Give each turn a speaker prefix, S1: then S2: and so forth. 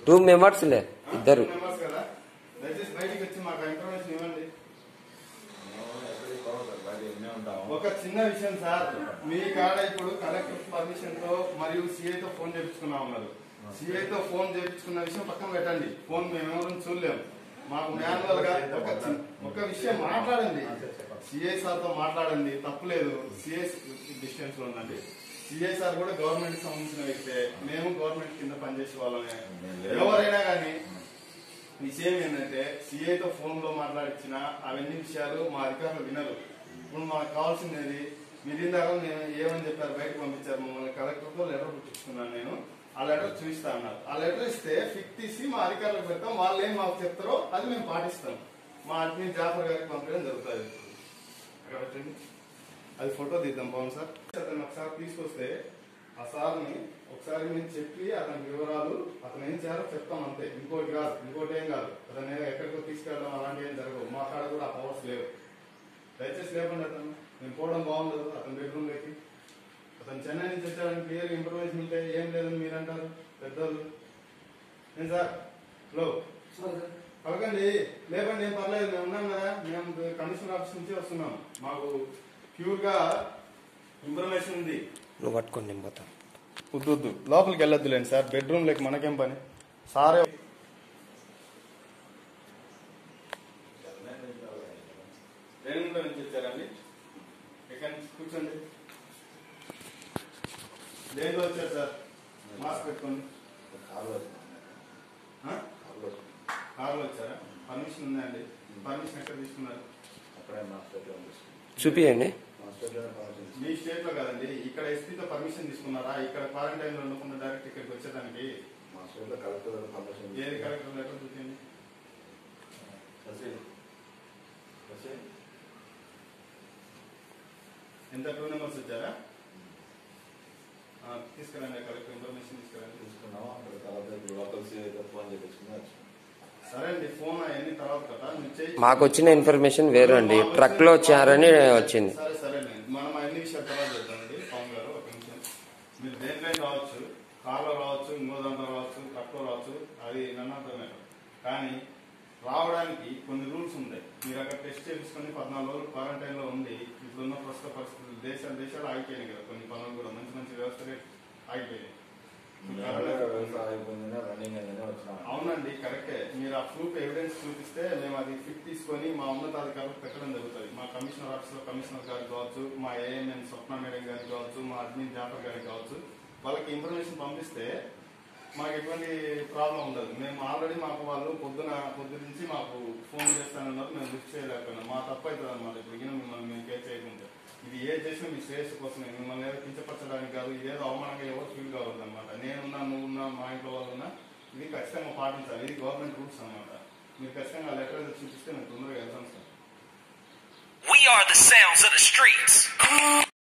S1: Two మెంబర్స్లే ఇద్దరు
S2: members కదా దయచేసి బయటికి వచ్చి మాకు ఇన్ఫర్మేషన్ ఇవ్వండి ఒక చిన్న విషయం సార్ మీ కాడ ఇప్పుడు కలెక్టర్ పర్మిషన్ తో మరియు సిఐ తో ఫోన్ చేపించుకున్నా ఉన్నారు సిఐ తో ఫోన్ చేపించుకున్న విషయం పక్కన పెట్టండి ఫోన్ మేము ఎవరు చూడలేము మాకు మాన్యువల్ గా ఒక చిన్న- ఒక విషయం మాట్లాడండి సిఐ సార్ తో మాట్లాడండి తప్పులేదు సిఐ డిస్టెన్స్ లో ఉందండి సిఐ సార్ కూడా గవర్నమెంట్ కి సంబంధించిన వ్యక్తే మేము గవర్నమెంట్ కింద పనిచేసే వాళ్ళమే ఎవరైనా కానీ విషయం ఏంటంటే సిఐ తో ఫోన్ లో మాట్లాడించిన అవన్నీ విషయాలు మా అధికారులు వినరు ఇప్పుడు మాకు కావాల్సింది మీరు ఇందాక నేను ఏమని చెప్పారు బయటకు పంపించారు మమ్మల్ని కలెక్టర్ తో లెటర్ పుట్టించుకున్నాను నేను ఆ లెటర్ చూపిస్తా అన్నారు ఆ లెటర్ ఇస్తే ఫిక్ తీసి మా అధికారులకు పెడతాం వాళ్ళు ఏం మాకు చెప్తారో అది మేము పాటిస్తాం మా అడ్మిన్ జాఫర్ గారికి పంపించడం జరుగుతుంది అక్కడ పెట్టండి అది ఫోటో తీద్దాం పవన్ సార్ అతను ఒకసారి తీసుకొస్తే ఆ సార్ని ఒకసారి మేము చెప్పి అతని వివరాలు అతను ఏం చేయాలో చెప్తాం అంతే ఇంకోటి కాదు ఇంకోటి ఏం కాదు అతను ఏదో ఎక్కడికో తీసుకెళ్ళడం అలాంటివి ఏం జరగవు మా కాడ కూడా ఆ పవర్స్ లేవు దయచేసి లేకుండా అతను మేము పోవడం బాగుండదు అతని బెడ్రూమ్ లోకి అతను చెన్నై నుంచి వచ్చాడని క్లియర్ ఇన్ఫర్మేషన్ ఉంటే ఏం లేదని మీరు అంటారు పెద్దోళ్ళు ఏం సార్ హలో పలకండి లేదండి ఏం పర్లేదు మేము ఉన్నాం కదా మేము కమిషనర్ ఆఫీస్ నుంచి వస్తున్నాం మాకు ప్యూర్ గా ఇన్ఫర్మేషన్ ఉంది
S1: నువ్వు పట్టుకొని నేను పోతా
S2: వద్దు వద్దు లోపలికి వెళ్ళొద్దులేండి సార్ బెడ్రూమ్ లేక మనకేం పని సారే దేనిలో నుంచి వచ్చారండి ఎక్కడి నుంచి కూర్చోండి దేనిలో వచ్చారు సార్ మాస్క్ పెట్టుకోండి ఆ? కారులో వచ్చారా పర్మిషన్ ఉందండి పర్మిషన్ ఎక్కడ తీసుకున్నారు
S1: చూపియండి
S2: మీ స్టేట్ లో కదండి ఇక్కడ ఎస్పీతో పర్మిషన్ తీసుకున్నారా ఇక్కడ క్వారంటైన్ లో ఉండకుండా డైరెక్ట్ ఇక్కడికి వచ్చేదానికి ఏది కలెక్టర్ లెటర్ చూపించండి ఎంత టూ నెంబర్స్ వచ్చారా ఆ, తీసుకురండి కలెక్టర్ ఇన్ఫర్మేషన్ తీసుకురండి సరే అండి ఫోన్ అవన్నీ తర్వాత కదా మీరు చేయి
S1: మాకు వచ్చిన ఇన్ఫర్మేషన్ వేరు అండి ట్రక్ లో వచ్చారని వచ్చింది
S2: సరే సరేనండి మనం అన్ని విషయాలు తర్వాత చెప్తామండి పవన్ గారు ఒక నిమిషం మీరు దేంట్లో రావచ్చు కార్లో రావచ్చు ఇంకో దాంట్లో రావచ్చు ట్రక్లో రావచ్చు అది నన్నర్థమే కానీ రావడానికి కొన్ని రూల్స్ ఉంటాయి మీరు అక్కడ టెస్ట్ చేయించుకొని పద్నాలుగు రోజులు క్వారంటైన్ లో ఉండి ఇప్పుడున్న ప్రస్తుత పరిస్థితులు దేశాలు దేశాలు ఆగిపోయినాయి కదా కొన్ని పనులు కూడా మంచి మంచి వ్యవస్థలే ఆగిపోయినాయి అవునండి కరెక్టే మీరు ఆ ప్రూఫ్ ఎవిడెన్స్ చూపిస్తే మేము అది ఫిట్ తీసుకొని మా ఉన్నతాధికారులకు పెట్టడం జరుగుతుంది మా కమిషనర్ ఆఫీస్ లో కమిషనర్ గారికి కావచ్చు మా ఏఎంఎన్ స్వప్న మేడం గారికి కావచ్చు మా అడ్మిన్ జాఫర్ గారికి కావచ్చు వాళ్ళకి ఇన్ఫర్మేషన్ పంపిస్తే మాకు ఎటువంటి ప్రాబ్లం ఉండదు మేము ఆల్రెడీ మాకు వాళ్ళు పొద్దున పొద్దు నుంచి మాకు ఫోన్ చేస్తానన్నారు మేము లిఫ్ట్ చేయలేకపోయినాం మా తప్పు అవుతుంది అనమాట ఇప్పుడు గిన మిమ్మల్ని మేము కేర్ చేయకుంటే ఇది ఏ చేసినా మీ శ్రేయస్సు కోసమే మిమ్మల్ని ఏదో కించపరచడానికి కాదు ఇదేదో అవమానంగా ఎవరు ఫీల్ కావద్దు అనమాట నేనున్నా నువ్వున్నా మా ఇంట్లో వాళ్ళు ఉన్నా ఇది ఖచ్చితంగా పాటించాలి ఇది గవర్నమెంట్ రూల్స్ అనమాట మీరు ఖచ్చితంగా ఆ లెటర్ చూపిస్తే మేము తొందరగా వెళ్తాం sir
S3: We are the sounds of the streets.